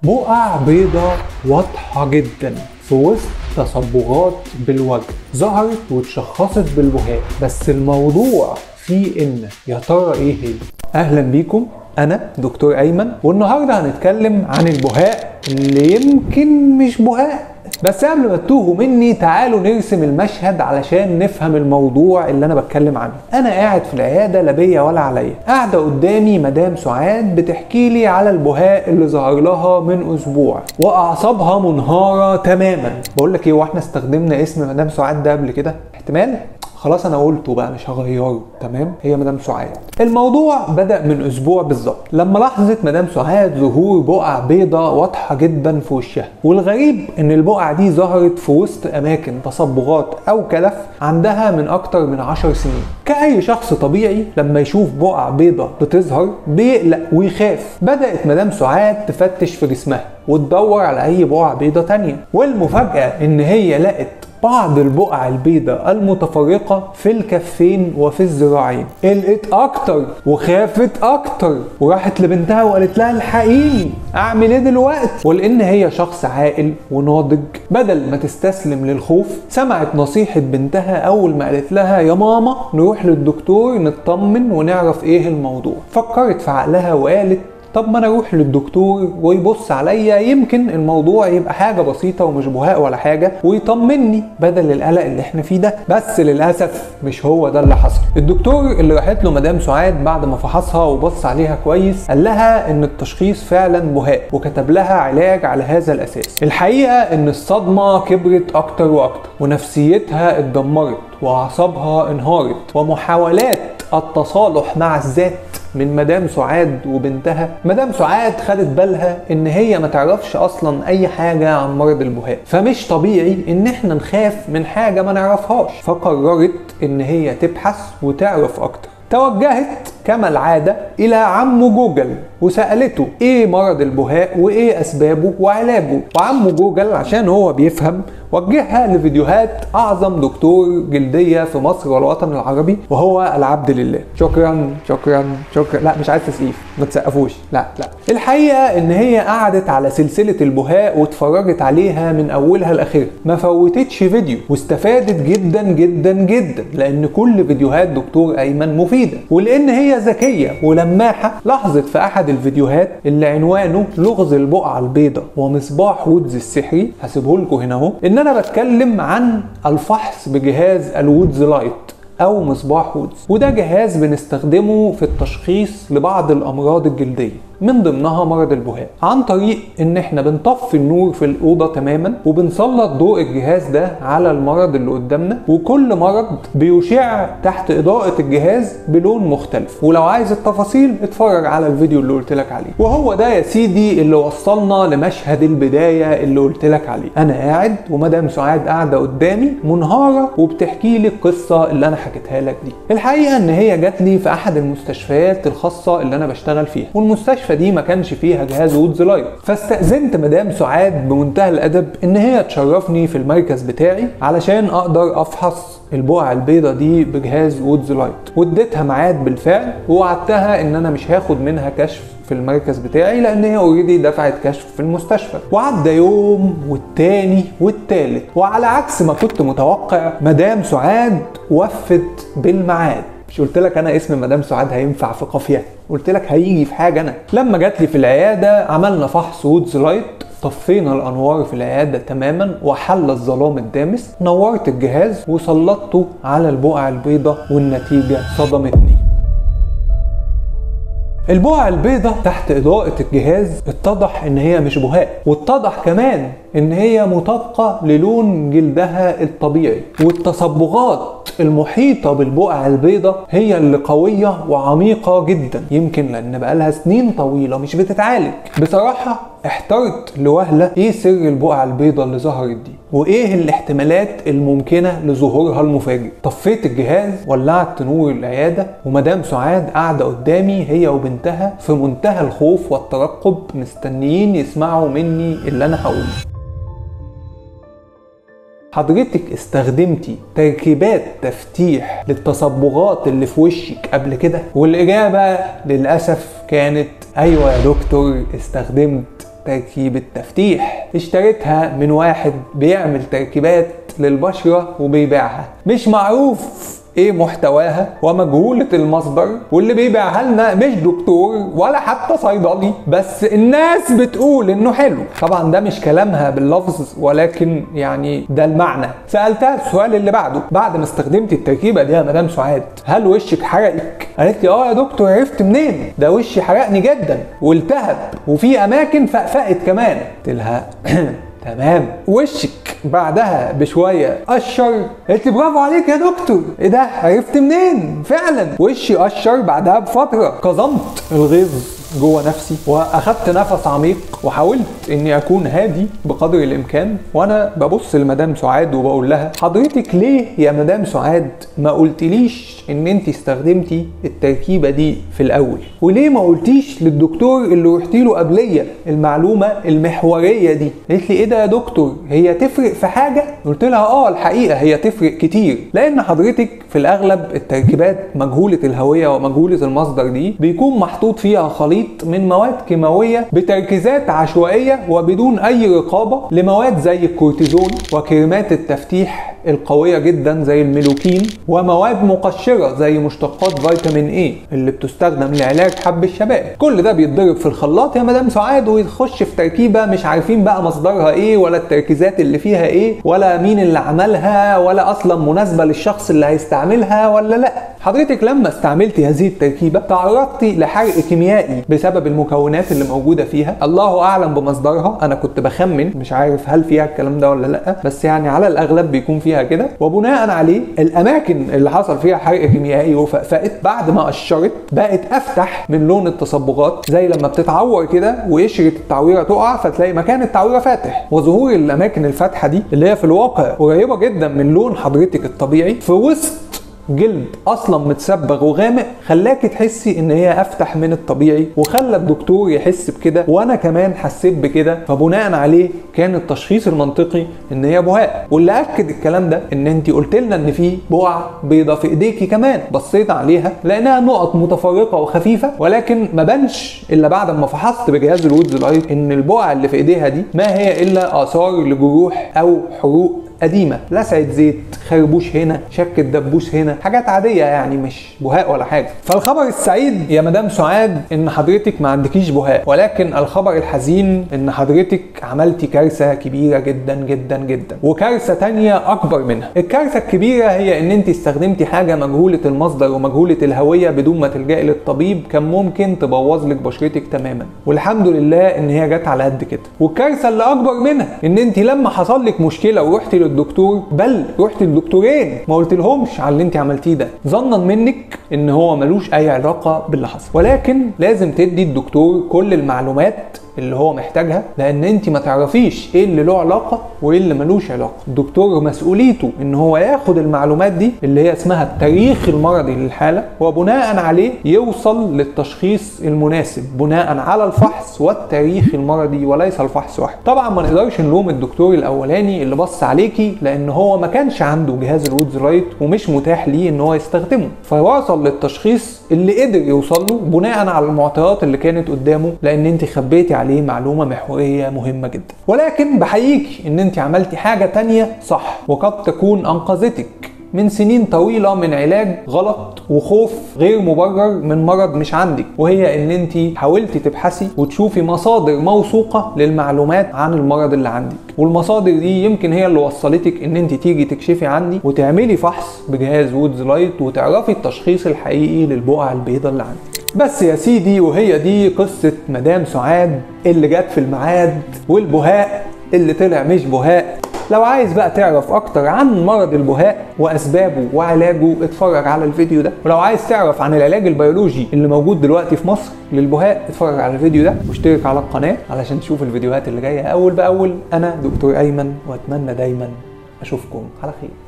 بقع بيضة واضحة جدا في وسط تصبغات بالوجه ظهرت واتشخصت بالبهاء بس الموضوع فيه ان يا ترى ايه هي اهلا بيكم انا دكتور ايمن والنهارده هنتكلم عن البهاء اللي يمكن مش بهاء بس قبل ما تتوهوا مني تعالوا نرسم المشهد علشان نفهم الموضوع اللي انا بتكلم عنه انا قاعد في العياده لا بيا ولا عليا قاعده قدامي مدام سعاد بتحكي لي على البهاء اللي ظهر لها من اسبوع واعصابها منهاره تماما بقول لك ايه واحنا استخدمنا اسم مدام سعاد ده قبل كده احتمال خلاص انا قلته بقى مش هغيره تمام هي مدام سعاد الموضوع بدا من اسبوع بالظبط لما لاحظت مدام سعاد ظهور بقع بيضة واضحه جدا في وشها والغريب ان البقع دي ظهرت في وسط اماكن تصبغات او كلف عندها من اكتر من 10 سنين كاي شخص طبيعي لما يشوف بقع بيضة بتظهر بيقلق ويخاف بدات مدام سعاد تفتش في جسمها وتدور على اي بقع بيضة تانية والمفاجاه ان هي لقت بعض البقع البيضاء المتفرقة في الكفين وفي الذراعين قلقت أكتر وخافت أكتر وراحت لبنتها وقالت لها الحقيني أعمل إيه دلوقتي ولأن هي شخص عاقل وناضج بدل ما تستسلم للخوف سمعت نصيحة بنتها أول ما قالت لها يا ماما نروح للدكتور نطمن ونعرف إيه الموضوع فكرت في عقلها وقالت طب ما انا اروح للدكتور ويبص عليا يمكن الموضوع يبقى حاجه بسيطه ومش بهاء ولا حاجه ويطمني بدل القلق اللي احنا فيه ده بس للاسف مش هو ده اللي حصل الدكتور اللي راحت له مدام سعاد بعد ما فحصها وبص عليها كويس قال لها ان التشخيص فعلا بهاء وكتب لها علاج على هذا الاساس الحقيقه ان الصدمه كبرت اكتر واكتر ونفسيتها اتدمرت واعصابها انهارت ومحاولات التصالح مع الذات من مدام سعاد وبنتها مدام سعاد خدت بالها ان هي ما تعرفش اصلا اي حاجة عن مرض البهاء فمش طبيعي ان احنا نخاف من حاجة ما نعرفهاش فقررت ان هي تبحث وتعرف اكتر توجهت كما العادة إلى عم جوجل وسألته إيه مرض البهاء وإيه أسبابه وعلاجه وعم جوجل عشان هو بيفهم وجهها لفيديوهات أعظم دكتور جلدية في مصر والوطن العربي وهو العبد لله شكرا شكرا شكرا لا مش عايز تسقيف ما تسقفوش لا لا الحقيقة إن هي قعدت على سلسلة البهاء واتفرجت عليها من أولها لآخرها ما فوتتش فيديو واستفادت جدا جدا جدا لأن كل فيديوهات دكتور أيمن مفيدة ولأن هي ذكية ولماحة لاحظت في أحد الفيديوهات اللي عنوانه لغز البقعة البيضاء ومصباح وودز السحري هسيبه لكم هنا اهو ان انا بتكلم عن الفحص بجهاز الوودز لايت او مصباح وودز وده جهاز بنستخدمه في التشخيص لبعض الامراض الجلديه من ضمنها مرض البهاء عن طريق ان احنا بنطفي النور في الاوضه تماما وبنسلط ضوء الجهاز ده على المرض اللي قدامنا وكل مرض بيشع تحت اضاءه الجهاز بلون مختلف ولو عايز التفاصيل اتفرج على الفيديو اللي قلت لك عليه وهو ده يا سيدي اللي وصلنا لمشهد البدايه اللي قلت لك عليه انا قاعد ومدام سعاد قاعده قدامي منهاره وبتحكي لي القصه اللي انا حكيتها لك دي الحقيقه ان هي جات لي في احد المستشفيات الخاصه اللي انا بشتغل فيها والمستشفى دي ما كانش فيها جهاز وودز لايت فاستأذنت مدام سعاد بمنتهى الادب ان هي تشرفني في المركز بتاعي علشان اقدر افحص البقع البيضة دي بجهاز وودز لايت واديتها ميعاد بالفعل ووعدتها ان انا مش هاخد منها كشف في المركز بتاعي لان هي اوريدي دفعت كشف في المستشفى وعدى يوم والتاني والتالت وعلى عكس ما كنت متوقع مدام سعاد وفت بالميعاد مش قلت لك انا اسم مدام سعاد هينفع في قافيه قلت لك هيجي في حاجه انا لما جات لي في العياده عملنا فحص وودز لايت طفينا الانوار في العياده تماما وحل الظلام الدامس نورت الجهاز وسلطته على البقع البيضاء والنتيجه صدمتني البقع البيضاء تحت إضاءة الجهاز اتضح إن هي مش بهاء واتضح كمان إن هي مطابقة للون جلدها الطبيعي والتصبغات المحيطة بالبقع البيضاء هي اللي قوية وعميقة جدا يمكن لأن بقالها سنين طويلة مش بتتعالج بصراحة احترت لوهلة ايه سر البقع البيضاء اللي ظهرت دي وايه الاحتمالات الممكنة لظهورها المفاجئ طفيت الجهاز ولعت نور العيادة ومدام سعاد قاعدة قدامي هي وبنتها في منتهى الخوف والترقب مستنيين يسمعوا مني اللي انا هقوله حضرتك استخدمتي تركيبات تفتيح للتصبغات اللي في وشك قبل كده والإجابة للأسف كانت أيوة يا دكتور استخدمت تركيبة تفتيح اشتريتها من واحد بيعمل تركيبات للبشرة وبيبيعها مش معروف ايه محتواها ومجهولة المصدر واللي بيبيعها لنا مش دكتور ولا حتى صيدلي بس الناس بتقول انه حلو طبعا ده مش كلامها باللفظ ولكن يعني ده المعنى سألتها السؤال اللي بعده بعد ما استخدمت التركيبة دي يا مدام سعاد هل وشك حرقك قالت لي اه يا دكتور عرفت منين ده وشي حرقني جدا والتهب وفي اماكن فقفقت كمان قلت لها تمام وشك بعدها بشويه قشر قلت لي برافو عليك يا دكتور ايه ده عرفت منين فعلا وشي قشر بعدها بفتره كظمت الغيظ جوه نفسي واخدت نفس عميق وحاولت اني اكون هادي بقدر الامكان وانا ببص لمدام سعاد وبقول لها حضرتك ليه يا مدام سعاد ما قلتليش ان انت استخدمتي التركيبه دي في الاول وليه ما قلتيش للدكتور اللي رحتي له قبليه المعلومه المحوريه دي قالت لي ايه ده يا دكتور هي تفرق في حاجه قلت لها اه الحقيقه هي تفرق كتير لان حضرتك في الاغلب التركيبات مجهوله الهويه ومجهوله المصدر دي بيكون محطوط فيها خليط من مواد كيماويه بتركيزات عشوائيه وبدون اي رقابه لمواد زي الكورتيزون وكريمات التفتيح القويه جدا زي الميلوكين ومواد مقشره زي مشتقات فيتامين اي اللي بتستخدم لعلاج حب الشباب كل ده بيتضرب في الخلاط يا مدام سعاد ويخش في تركيبه مش عارفين بقى مصدرها ايه ولا التركيزات اللي فيها ايه ولا مين اللي عملها ولا اصلا مناسبه للشخص اللي هيستعملها ولا لا حضرتك لما استعملتي هذه التركيبه تعرضتي لحرق كيميائي بسبب المكونات اللي موجوده فيها الله اعلم بمصدرها انا كنت بخمن مش عارف هل فيها الكلام ده ولا لا بس يعني على الاغلب بيكون فيها كده وبناء عليه الاماكن اللي حصل فيها حرق كيميائي وفقفقت بعد ما قشرت بقت افتح من لون التصبغات زي لما بتتعور كده وقشره التعويره تقع فتلاقي مكان التعويره فاتح وظهور الاماكن الفاتحه دي اللي هي في الواقع قريبه جدا من لون حضرتك الطبيعي في وسط جلد اصلا متسبغ وغامق خلاكي تحسي ان هي افتح من الطبيعي وخلى الدكتور يحس بكده وانا كمان حسيت بكده فبناء عليه كان التشخيص المنطقي ان هي بهاء واللي اكد الكلام ده ان انت قلت لنا ان في بقع بيضه في ايديكي كمان بصيت عليها لانها نقط متفرقه وخفيفه ولكن ما بانش الا بعد ما فحصت بجهاز الوودز لايت ان البقع اللي في ايديها دي ما هي الا اثار لجروح او حروق قديمه لسعه زيت خربوش هنا شك الدبوس هنا حاجات عاديه يعني مش بهاء ولا حاجه فالخبر السعيد يا مدام سعاد ان حضرتك ما عندكيش بهاء ولكن الخبر الحزين ان حضرتك عملتي كارثه كبيره جدا جدا جدا وكارثه تانية اكبر منها الكارثه الكبيره هي ان انت استخدمتي حاجه مجهوله المصدر ومجهوله الهويه بدون ما تلجئي للطبيب كان ممكن تبوظ لك بشرتك تماما والحمد لله ان هي جت على قد كده والكارثه اللي اكبر منها ان انت لما حصل لك مشكله ورحتي للدكتور بل رحت للدكتورين ما قلت لهمش على اللي انت عملتيه ده ظنا منك ان هو ملوش اي علاقه باللي حصل ولكن لازم تدي الدكتور كل المعلومات اللي هو محتاجها لان انت ما تعرفيش ايه اللي له علاقه وايه اللي ملوش علاقه الدكتور مسؤوليته ان هو ياخد المعلومات دي اللي هي اسمها التاريخ المرضي للحاله وبناء عليه يوصل للتشخيص المناسب بناء على الفحص والتاريخ المرضي وليس الفحص واحد طبعا ما نقدرش نلوم الدكتور الاولاني اللي بص عليكي لان هو ما كانش عنده جهاز الوودز رايت ومش متاح ليه ان هو يستخدمه فوصل للتشخيص اللي قدر يوصل له بناء على المعطيات اللي كانت قدامه لان انت خبيتي عليه معلومه محوريه مهمه جدا ولكن بحييكي ان انت عملتي حاجه تانية صح وقد تكون انقذتك من سنين طويله من علاج غلط وخوف غير مبرر من مرض مش عندك وهي ان انت حاولتي تبحثي وتشوفي مصادر موثوقه للمعلومات عن المرض اللي عندك والمصادر دي يمكن هي اللي وصلتك ان انت تيجي تكشفي عندي وتعملي فحص بجهاز وودز لايت وتعرفي التشخيص الحقيقي للبقع البيضاء اللي عندك بس يا سيدي وهي دي قصة مدام سعاد اللي جت في الميعاد والبهاء اللي طلع مش بهاء لو عايز بقى تعرف اكتر عن مرض البهاء واسبابه وعلاجه اتفرج على الفيديو ده ولو عايز تعرف عن العلاج البيولوجي اللي موجود دلوقتي في مصر للبهاء اتفرج على الفيديو ده واشترك على القناة علشان تشوف الفيديوهات اللي جاية اول باول انا دكتور ايمن واتمنى دايما اشوفكم على خير